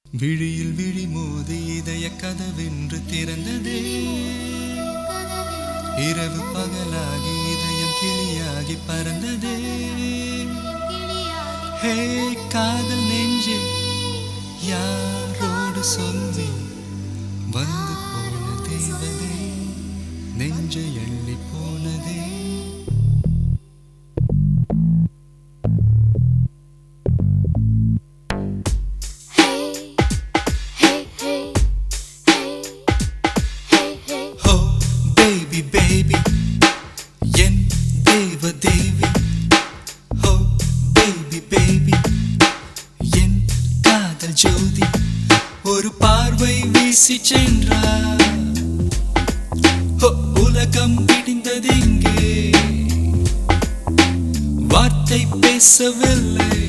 விழியில் விழி மோதி இதய கதவென்று திறந்ததே இரவு பகலாகி இதயம் கிளியாகி பறந்ததே ஹே காதல் நெஞ்சே யாரோடு சொல்லி வந்து போன தேவதே நெஞ்சை எள்ளி போனதே Hey, hey, hey, hey, hey, hey. ஹோ பேபி பேபி என் தேவ தேவி ஹோ பேபி பேபி என் காதல் ஜோதி ஒரு பார்வை வீசி சென்றார் ஹோ, உலகம் விடிந்ததெங்கே வார்த்தை பேசவில்லை